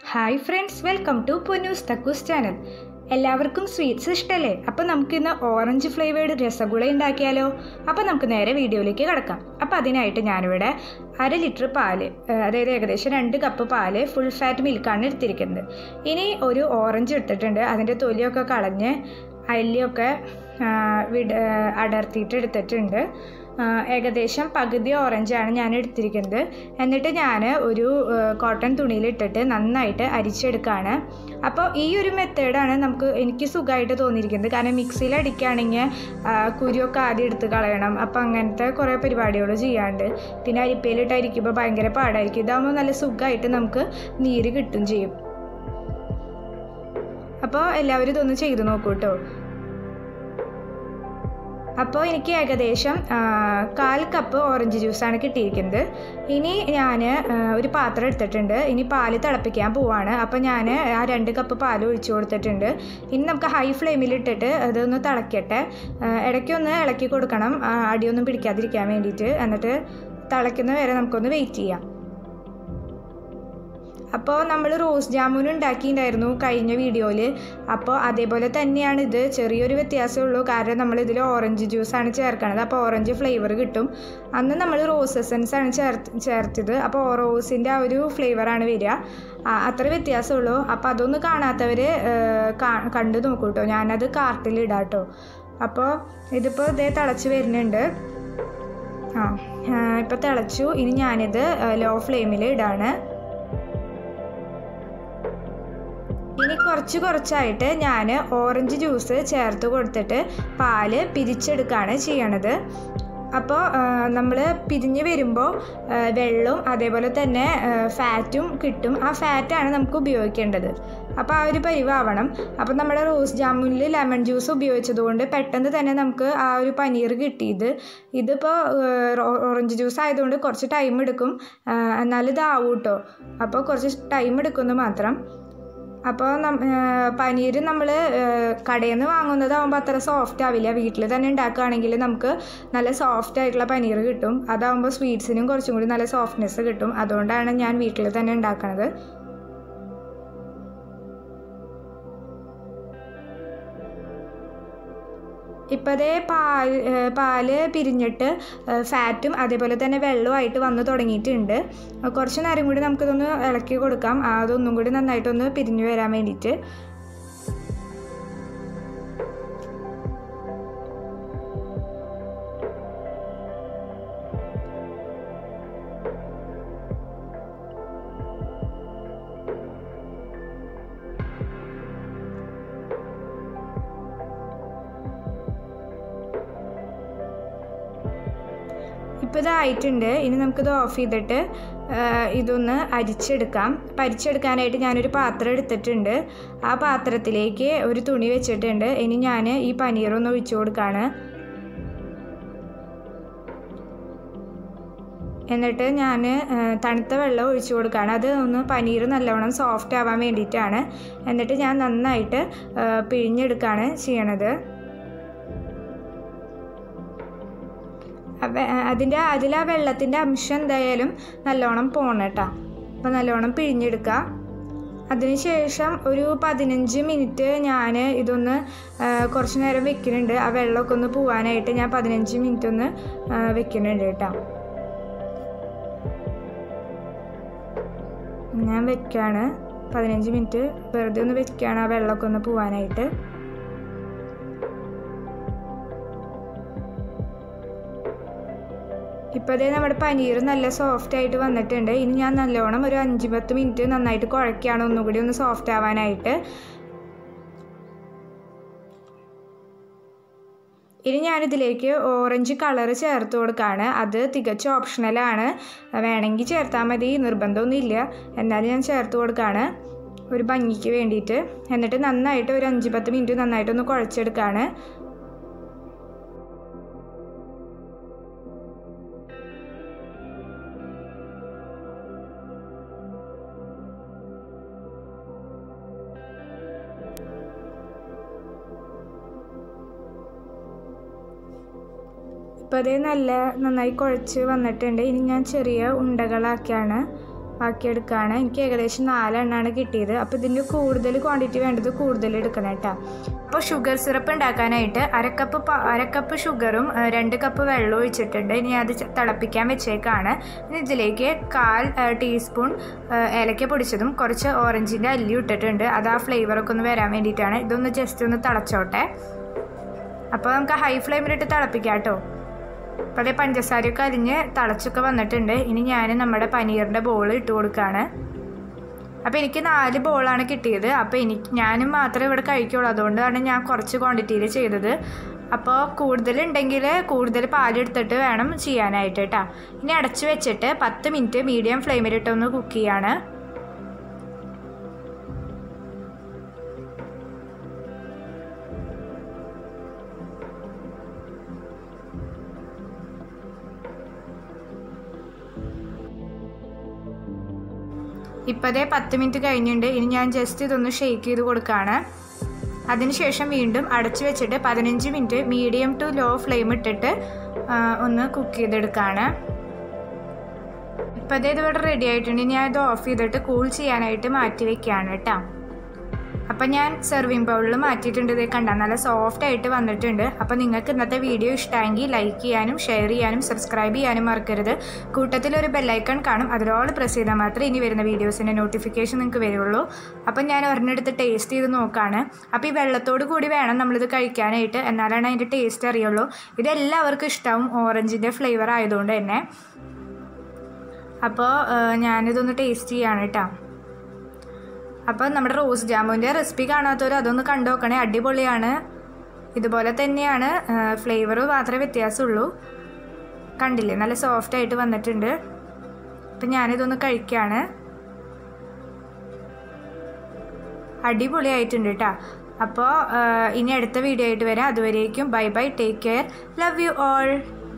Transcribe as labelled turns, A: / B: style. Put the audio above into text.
A: hi friends welcome to Ponnoos Thakkoos channel എല്ലാവർക്കും sweets ഇഷ്ടമല്ലേ അപ്പോൾ നമുക്കിന്ന് ഓറഞ്ച് ഫ്ലേവേർഡ് രസഗുള ഉണ്ടാക്കിയാലോ അപ്പോൾ നമുക്ക് നേരെ വീഡിയോയിലേക്ക് കിടക്കാം അപ്പോൾ അതിനായിട്ട് ഞാനിവിടെ അര ലിറ്റർ പാല് ഏഹ് അതായത് ഏകദേശം രണ്ട് കപ്പ് പാല് ഫുൾ ഫാറ്റ് മിൽക്കാണ് എടുത്തിരിക്കുന്നത് ഇനി ഒരു ഓറഞ്ച് എടുത്തിട്ടുണ്ട് അതിൻ്റെ തൊലിയൊക്കെ കളഞ്ഞ് അല്ലിയൊക്കെ ആ, വിട അടർത്തിയിട്ട് എടുത്തിട്ടുണ്ട് ആ, ഏകദേശം പകുതി ഓറഞ്ചാണ് ഞാൻ എടുത്തിരിക്കുന്നത് എന്നിട്ട് ഞാൻ ഒരു ആ, കോട്ടൺ തുണിയിലിട്ടിട്ട് നന്നായിട്ട് അരിച്ചെടുക്കുകയാണ് അപ്പോൾ ഈ ഒരു മെത്തേഡാണ് നമുക്ക് എനിക്ക് സുഖമായിട്ട് തോന്നിയിരിക്കുന്നത് കാരണം മിക്സിയിൽ അടിക്കുകയാണെങ്കിൽ ആ, കുരുവൊക്കെ ആദ്യം എടുത്ത് കളയണം അപ്പോൾ അങ്ങനത്തെ കുറേ പരിപാടികൾ ചെയ്യാണ്ട് പിന്നെ അരിപ്പയിലിട്ട് അരിക്കുമ്പോൾ ഭയങ്കര പാടായിരിക്കും ഇതാകുമ്പോൾ നല്ല സുഖമായിട്ട് നമുക്ക് നീര് കിട്ടും ചെയ്യും അപ്പോൾ എല്ലാവരും ഇതൊന്ന് ചെയ്ത് നോക്കൂ കേട്ടോ അപ്പോൾ എനിക്ക് ഏകദേശം ആ, കാൽ കപ്പ് ഓറഞ്ച് ജ്യൂസാണ് കിട്ടിയിരിക്കുന്നത് ഇനി ഞാൻ ഒരു പാത്രം എടുത്തിട്ടുണ്ട് ഇനി പാല് തിളപ്പിക്കാൻ പോവാണ് അപ്പോൾ ഞാൻ ആ രണ്ട് കപ്പ് പാൽ ഒഴിച്ചു കൊടുത്തിട്ടുണ്ട് ഇനി നമുക്ക് ഹൈ ഫ്ലെയിമിൽ ഇട്ടിട്ട് അതൊന്ന് തിളയ്ക്കട്ടെ ആ, ഇടയ്ക്കൊന്ന് ഇളക്കി കൊടുക്കണം ആ, അടിയൊന്നും പിടിക്കാതിരിക്കാൻ വേണ്ടിയിട്ട് എന്നിട്ട് തിളയ്ക്കുന്ന വരെ നമുക്കൊന്ന് വെയിറ്റ് ചെയ്യാം അപ്പോൾ നമ്മൾ റോസ് ജാമുൻ ഉണ്ടാക്കിയിട്ടുണ്ടായിരുന്നു കഴിഞ്ഞ വീഡിയോയിൽ അപ്പോൾ അതേപോലെ തന്നെയാണ് ഇത് ചെറിയൊരു വ്യത്യാസമേ ഉള്ളൂ കാരണം നമ്മൾ ഇതിൽ ഓറഞ്ച് ജ്യൂസാണ് ചേർക്കണത് അപ്പോൾ ഓറഞ്ച് ഫ്ലേവർ കിട്ടും അന്ന് നമ്മൾ റോസ് എസൻസ് ആണ് ചേർത്ത് ചേർത്തത് അപ്പോൾ റോസിൻ്റെ ആ ഒരു ഫ്ലേവറാണ് വരിക ആ, അത്ര വ്യത്യാസമുള്ളൂ അപ്പോൾ അതൊന്ന് കാണാത്തവർ കണ്ടു നോക്കൂ കേട്ടോ ഞാനത് കാർട്ടിൽ ഇടാം കേട്ടോ അപ്പോൾ ഇതിപ്പോൾ ഇതേ തിളച്ച് വരുന്നുണ്ട് ആ ഇപ്പോൾ തിളച്ചു ഇനി ഞാനിത് ലോ ഫ്ലെയിമിൽ ഇടാണ് ഇനി കുറച്ച് കുറച്ചായിട്ട് ഞാൻ ഓറഞ്ച് ജ്യൂസ് ചേർത്ത് കൊടുത്തിട്ട് പാല് പിരിച്ചെടുക്കുകയാണ് ചെയ്യണത് അപ്പോൾ നമ്മൾ പിരിഞ്ഞ് വരുമ്പോൾ വെള്ളവും അതേപോലെ തന്നെ ഫാറ്റും കിട്ടും ആ ഫാറ്റാണ് നമുക്ക് ഉപയോഗിക്കേണ്ടത് അപ്പോൾ ആ ഒരു പരിവാവണം അപ്പോൾ നമ്മുടെ റോസ് ജാമുനിൽ ലെമൺ ജ്യൂസ് ഉപയോഗിച്ചതുകൊണ്ട് പെട്ടെന്ന് തന്നെ നമുക്ക് ആ ഒരു പനീർ കിട്ടിയത് ഇതിപ്പോൾ ഓറഞ്ച് ജ്യൂസ് ആയതുകൊണ്ട് കുറച്ച് ടൈം എടുക്കും ആ, എന്നാലും ഇതാവും കേട്ടോ അപ്പോൾ കുറച്ച് ടൈം എടുക്കുമെന്ന് മാത്രം അപ്പോൾ പനീർ നമ്മൾ കടയിൽ നിന്ന് വാങ്ങുന്നതാകുമ്പോൾ അത്ര സോഫ്റ്റ് ആവില്ല വീട്ടിൽ തന്നെ ഉണ്ടാക്കുകയാണെങ്കിൽ നമുക്ക് നല്ല സോഫ്റ്റ് ആയിട്ടുള്ള പനീർ കിട്ടും അതാകുമ്പോൾ സ്വീറ്റ്സിനും കുറച്ചും കൂടി നല്ല സോഫ്റ്റ്നെസ് കിട്ടും അതുകൊണ്ടാണ് ഞാൻ വീട്ടിൽ തന്നെ ഉണ്ടാക്കുന്നത് ഇപ്പോഴേ പാൽ ഏഹ് പാല് പിരിഞ്ഞിട്ട് ഏഹ് ഫാറ്റും അതേപോലെ തന്നെ വെള്ളവുമായിട്ട് വന്ന് തുടങ്ങിയിട്ടുണ്ട് കുറച്ച് നേരം കൂടി നമുക്കിതൊന്ന് ഇളക്കി കൊടുക്കാം ആ, അതൊന്നും കൂടി നന്നായിട്ടൊന്ന് പിരിഞ്ഞു വരാൻ വേണ്ടിയിട്ട് ഇപ്പോൾ ഇതായിട്ടുണ്ട് ഇനി നമുക്കിത് ഓഫ് ചെയ്തിട്ട് ആ, ഇതൊന്ന് അരിച്ചെടുക്കാം അപ്പം അരിച്ചെടുക്കാനായിട്ട് ഞാനൊരു പാത്രം എടുത്തിട്ടുണ്ട് ആ പാത്രത്തിലേക്ക് ഒരു തുണി വെച്ചിട്ടുണ്ട് ഇനി ഞാൻ ഈ പനീറൊന്ന് ഒഴിച്ചു കൊടുക്കുകയാണ് എന്നിട്ട് ഞാൻ തണുത്ത വെള്ളം ഒഴിച്ചു കൊടുക്കുകയാണ് അത് ഒന്ന് പനീർ നല്ലവണ്ണം സോഫ്റ്റ് ആവാൻ വേണ്ടിയിട്ടാണ് എന്നിട്ട് ഞാൻ നന്നായിട്ട് ആ, പിഴിഞ്ഞെടുക്കുകയാണ് ചെയ്യണത് അവ- അതിൻ്റെ അതിൽ ആ വെള്ളത്തിൻ്റെ അംശം എന്തായാലും നല്ലോണം പോകണം കേട്ടോ അപ്പോൾ നല്ലോണം പിഴിഞ്ഞെടുക്കുക അതിനുശേഷം ഒരു പതിനഞ്ച് മിനിറ്റ് ഞാൻ ഇതൊന്ന് ആ, കുറച്ച് നേരം വെക്കുന്നുണ്ട് ആ വെള്ളമൊക്കെ ഒന്ന് പോവാനായിട്ട് ഞാൻ പതിനഞ്ച് മിനിറ്റ് ഒന്ന് ആ, വെക്കുന്നുണ്ട് കേട്ടോ ഞാൻ വെക്കാണ് പതിനഞ്ച് മിനിറ്റ് വെറുതെ ഒന്ന് വെക്കുകയാണ് ആ വെള്ളമൊക്കെ ഒന്ന് പോവാനായിട്ട് ഇപ്പോൾ അതേ നമ്മുടെ പനീർ നല്ല സോഫ്റ്റ് ആയിട്ട് വന്നിട്ടുണ്ട് ഇനി ഞാൻ നല്ലോണം ഒരു അഞ്ച് പത്ത് മിനിറ്റ് നന്നായിട്ട് കുഴക്കുകയാണ് ഒന്നുകൂടി ഒന്ന് സോഫ്റ്റ് ആവാനായിട്ട് ഇനി ഞാനിതിലേക്ക് ഓറഞ്ച് കളർ ചേർത്ത് കൊടുക്കുകയാണ് അത് തികച്ചും ഓപ്ഷണലാണ് വേണമെങ്കിൽ ചേർത്താൽ മതി നിർബന്ധമൊന്നുമില്ല എന്നാലും ഞാൻ ചേർത്ത് കൊടുക്കുകയാണ് ഒരു ഭംഗിക്ക് വേണ്ടിയിട്ട് എന്നിട്ട് നന്നായിട്ട് ഒരു അഞ്ച് പത്ത് മിനിറ്റ് നന്നായിട്ടൊന്ന് കുഴച്ചെടുക്കുകയാണ് ഇപ്പോൾ അതേ നല്ല നന്നായി കുഴച്ച് വന്നിട്ടുണ്ട് ഇനി ഞാൻ ചെറിയ ഉണ്ടകളാക്കിയാണ് ആക്കിയെടുക്കുകയാണ് എനിക്ക് ഏകദേശം നാലെണ്ണമാണ് കിട്ടിയത് അപ്പോൾ ഇതിൻ്റെ കൂടുതൽ ക്വാണ്ടിറ്റി വേണ്ടത് കൂടുതൽ എടുക്കണം കേട്ടോ അപ്പോൾ ഷുഗർ സിറപ്പ് ഉണ്ടാക്കാനായിട്ട് അരക്കപ്പ് പ അരക്കപ്പ് ഷുഗറും ആ, രണ്ട് കപ്പ് വെള്ളവും ഒഴിച്ചിട്ടുണ്ട് ഇനി അത് ച- തിളപ്പിക്കാൻ വെച്ചേക്കാണ് ഇനി ഇതിലേക്ക് കാൽ ആ, ടീസ്പൂൺ ആ, ഏലക്ക പൊടിച്ചതും കുറച്ച് ഓറഞ്ചിൻ്റെ അല്ലി ഇട്ടിട്ടുണ്ട് അത് ആ ഫ്ലേവറൊക്കെ ഒന്ന് വരാൻ വേണ്ടിയിട്ടാണ് ഇതൊന്ന് ജസ്റ്റ് ഒന്ന് തിളച്ചോട്ടെ അപ്പോൾ നമുക്ക് ഹൈ ഫ്ലെയിമിലിട്ട് തിളപ്പിക്കാം കേട്ടോ അപ്പോൾ അതേ പഞ്ചസാരയൊക്കെ അരിഞ്ഞ് തിളച്ചൊക്കെ വന്നിട്ടുണ്ട് ഇനി ഞാൻ നമ്മുടെ പനീറിൻ്റെ ബോൾ ഇട്ട് കൊടുക്കുകയാണ് അപ്പോൾ എനിക്ക് നാല് ബോളാണ് കിട്ടിയത് അപ്പോൾ എനിക്ക് ഞാനും മാത്രമേ ഇവിടെ കഴിക്കുള്ളൂ അതുകൊണ്ടാണ് ഞാൻ കുറച്ച് ക്വാണ്ടിറ്റിയിൽ ചെയ്തത് അപ്പോൾ കൂടുതലുണ്ടെങ്കിൽ കൂടുതൽ പാലെടുത്തിട്ട് വേണം ചെയ്യാനായിട്ട് കേട്ടോ ഇനി അടച്ച് വെച്ചിട്ട് പത്ത് മിനിറ്റ് മീഡിയം ഫ്ലെയിമിലിട്ടൊന്ന് കുക്ക് ചെയ്യാണ് ഇപ്പോഴേ പത്ത് മിനിറ്റ് കഴിഞ്ഞിട്ടുണ്ട് ഇനി ഞാൻ ജസ്റ്റ് ഇതൊന്ന് ഷെയ്ക്ക് ചെയ്ത് കൊടുക്കുകയാണ് അതിനുശേഷം വീണ്ടും അടച്ചു വെച്ചിട്ട് പതിനഞ്ച് minute medium to low flame ഇട്ടിട്ട് ആ, ഒന്ന് കുക്ക് ചെയ്തെടുക്കുകയാണ് ഇപ്പോഴേ ഇത് ഇവിടെ റെഡി ആയിട്ടുണ്ട് ഇനി ഞാൻ ഇത് ഓഫ് ചെയ്തിട്ട് കൂൾ ചെയ്യാനായിട്ട് മാറ്റി വെക്കുകയാണ് കേട്ടോ അപ്പം ഞാൻ സെർവിങ് ബൗളിൽ മാറ്റിയിട്ടുണ്ട് ഇത് കണ്ട നല്ല സോഫ്റ്റ് ആയിട്ട് വന്നിട്ടുണ്ട് അപ്പം നിങ്ങൾക്ക് ഇന്നത്തെ വീഡിയോ ഇഷ്ടമെങ്കിൽ ലൈക്ക് ചെയ്യാനും ഷെയർ ചെയ്യാനും സബ്സ്ക്രൈബ് ചെയ്യാനും മറക്കരുത് കൂട്ടത്തിൽ ഒരു ബെല്ലൈക്കൺ കാണും അതിലോട് പ്രസ് ചെയ്താൽ മാത്രമേ ഇനി വരുന്ന വീഡിയോസിൻ്റെ നോട്ടിഫിക്കേഷൻ നിങ്ങൾക്ക് വരുള്ളൂ അപ്പം ഞാൻ ഒരെണ്ണെടുത്ത് ടേസ്റ്റ് ചെയ്ത് നോക്കുകയാണ് അപ്പോൾ ഈ വെള്ളത്തോട് കൂടി വേണം നമ്മളിത് കഴിക്കാനായിട്ട് എന്നാലാണ് അതിൻ്റെ ടേസ്റ്റ് അറിയുള്ളൂ ഇതെല്ലാവർക്കും ഇഷ്ടമാവും ഓറഞ്ചിൻ്റെ ഫ്ലേവർ ആയതുകൊണ്ട് തന്നെ അപ്പോൾ ഞാനിതൊന്ന് ടേസ്റ്റ് ചെയ്യാണ് കേട്ടോ അപ്പോൾ നമ്മുടെ റോസ് ജാമുവിൻ്റെ റെസിപ്പി കാണാത്തവർ അതൊന്ന് കണ്ടു നോക്കണേ അടിപൊളിയാണ് ഇതുപോലെ തന്നെയാണ് ഫ്ലേവർ മാത്രമേ വ്യത്യാസമുള്ളൂ കണ്ടില്ലേ നല്ല സോഫ്റ്റ് ആയിട്ട് വന്നിട്ടുണ്ട് അപ്പം ഞാനിതൊന്ന് കഴിക്കുകയാണ് അടിപൊളിയായിട്ടുണ്ട് കേട്ടോ അപ്പോൾ ഇനി അടുത്ത വീഡിയോ ആയിട്ട് വരാം അതുവരേക്കും bye bye take care love you all